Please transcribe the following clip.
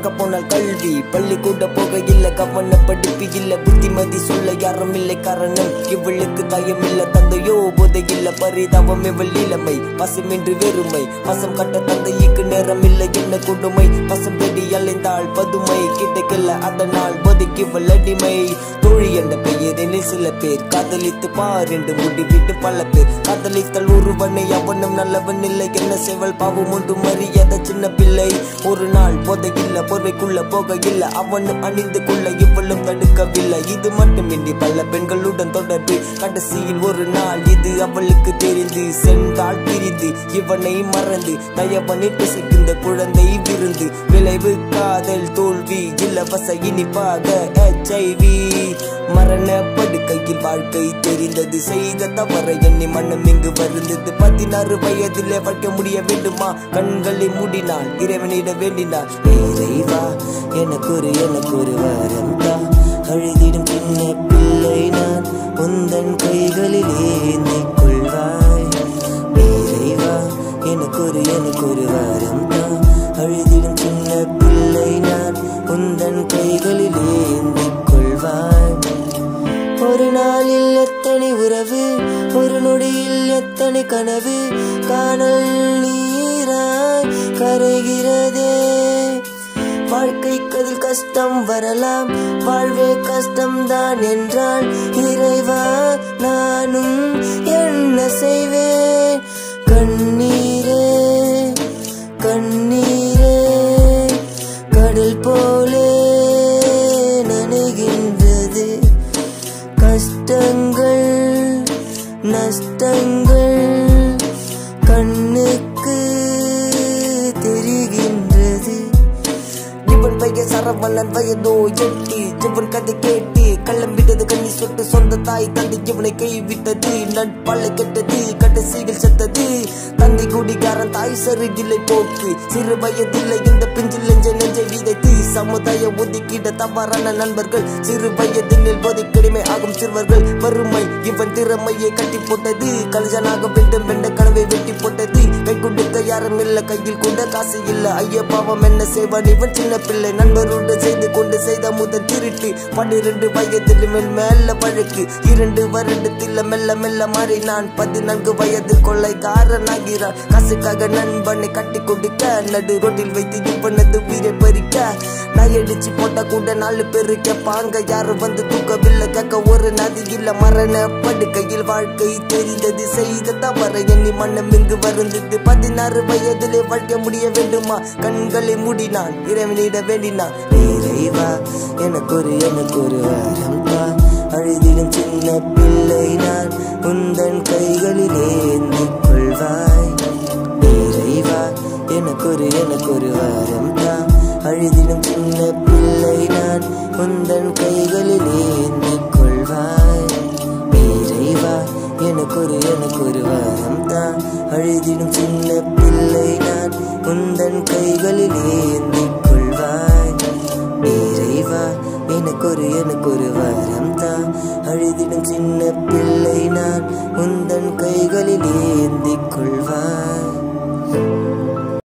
பார்க்க போனால் கல்வி பள்ளிக்கூட போக இல்ல கவன படிப்பு இல்ல புத்திமதி சொல்ல யாரும் இல்லை காரணம் இவளுக்கு தயம் இல்ல தந்தையோ போதை இல்ல பரிதாபம் இவள் இளமை பசுமின்றி வெறுமை பசம் கட்ட தந்தைக்கு நேரம் இல்லை என்ன கொடுமை பசம் தேடி அலைந்தாள் பதுமை கிடைக்கல அதனால் போதைக்கு இவள் அடிமை தோழி என்ற பெயரினில் சில பேர் காதலித்து பார் என்று முடிவிட்டு பல பேர் காதலித்தல் ஒருவனை அவனும் நல்லவன் இல்லை என்ன செய்வள் பாவம் ஒன்று மரியாத சின்ன பிள்ளை ஒரு நாள் போத இல்ல போர்வைக்குள்ள போக இல்ல அவனும் அணிந்து கொள்ள இவளும் தடுக்கவில்லை இது மட்டுமின்றி பல பெண்களுடன் தொடர்பு கடைசியில் ஒரு நாள் இது அவளுக்கு தெரிந்து சென்றால் பிரிந்து இவனை மறந்து தயவனிட்டு சிக்கின்ற குழந்தை விருந்து விளைவு காதல் தோல்வி இலவச இனிப்பாக எச்ஐவி மரண படுக்கையில் வாழ்க்கை தெரிந்தது செய்த தவற எண்ணி மனம் இங்கு வருந்தது பதினாறு வயதிலே வைக்க முடிய வேண்டுமா கண்களை மூடினாள் இறைவனிட வேண்டினாள் இறைவா எனக்கு ஒரு எனக்கு ஒரு வரம் தான் அழுதிடும் சின்ன பிள்ளை நான் உந்தன் கைகளில் ஏந்திக் கொள்வாய் இறைவா எனக்கு ஒரு எனக்கு ஒரு வரம் தான் அழுதிடும் சின்ன பிள்ளை நான் உந்தன் கைகளில் ஏந்திக் கொள்வாய் ஒரு நாளில் எத்தனை உறவு ஒரு நொடியில் எத்தனை கனவு காணல் நீராய் கரைகிறதே வாழ்க்கைக்கு அதில் கஷ்டம் வரலாம் வாழ்வே கஷ்டம்தான் என்றால் இறைவா நானும் என்ன செய்வேன் கண்ணீரே கண்ணீரே கடல் போலே நனைகின்றது கஷ்டங்கள் நஷ்டங்கள் கண்ணுக்கு தெரிகின்றது இவன் பையன் சரவணன் வயதோ எட்டு இவன் கதை கேட்டு கிளம்பிட்டது கண்ணி சொட்டு சொந்த தாய் தந்தை இவனை கைவிட்டது நட்பாலை கெட்டது கடைசியில் செத்தது தந்தை குடிகாரன் தாய் சரியில்லை போக்கு சிறு வயதில்லை இந்த பிஞ்சில் நெஞ்ச நெஞ்சை விதைத்து சமுதாய ஒதுக்கிட தவறான நண்பர்கள் சிறு வயதில் போதை கடிமை ஆகும் சிறுவர்கள் வறுமை இவன் திறமையை கட்டி போட்டது கல்ஜனாக வேண்டும் என்ற கனவை வெட்டி போட்டது கை கொடுக்க யாரும் இல்ல கையில் கூட காசு இல்ல ஐய பாவம் என்ன செய்வான் இவன் சின்ன பிள்ளை நண்பரோடு செய்து கொண்டு செய்த முதல் திருட்டு பன்னிரண்டு வயதில் மேல் மேல வழக்கு இரண்டு வருடத்தில் மெல்ல மெல்ல மாறி நான் பதினான்கு வயது கொள்ளைக்காரனாகிறான் காசுக்காக நண்பனை கட்டி கொடுக்க நடு ரோட்டில் வைத்து இவனது உயிரை பறிக்க நான் அடிச்சு போட்டா கூட நாலு பேரு கேட்பாங்க யாரும் வந்து தூக்கவில்லை கேட்க ஒரு நதி இல்ல மரண படுக்கையில் வாழ்க்கை தெரிந்தது செய்த தவற எண்ணி மனம் இங்கு வருந்தது பதினாறு வயதிலே வாழ்க்கை முடிய வேண்டுமா கண்களை மூடினான் இறைவனிட வேண்டினான் இறைவா எனக்கு ஒரு எனக்கு ஒரு வரம் தான் அழுதிடும் சின்ன பிள்ளை நான் உந்தன் கைகளில் ஏந்திக் கொள்வாய் இறைவா எனக்கு ஒரு எனக்கு ஒரு வரம் தான் அழுதிடும் சின்ன பிள்ளை நான் உந்தன் கைகளில் ஏந்திக் கொள்வாய் இறைவா எனக்கு ஒரு எனக்கு ஒரு வரம் தான் அழுதிடும் சின்ன பிள்ளை நான் உந்தன் கைகளில் ஏந்திக் கொள்வாய் இறைவா எனக்கு ஒரு எனக்கு ஒரு வரம் தான் அழுதிடும் சின்ன பிள்ளை நான் உந்தன் கைகளில் ஏந்திக் கொள்வாய்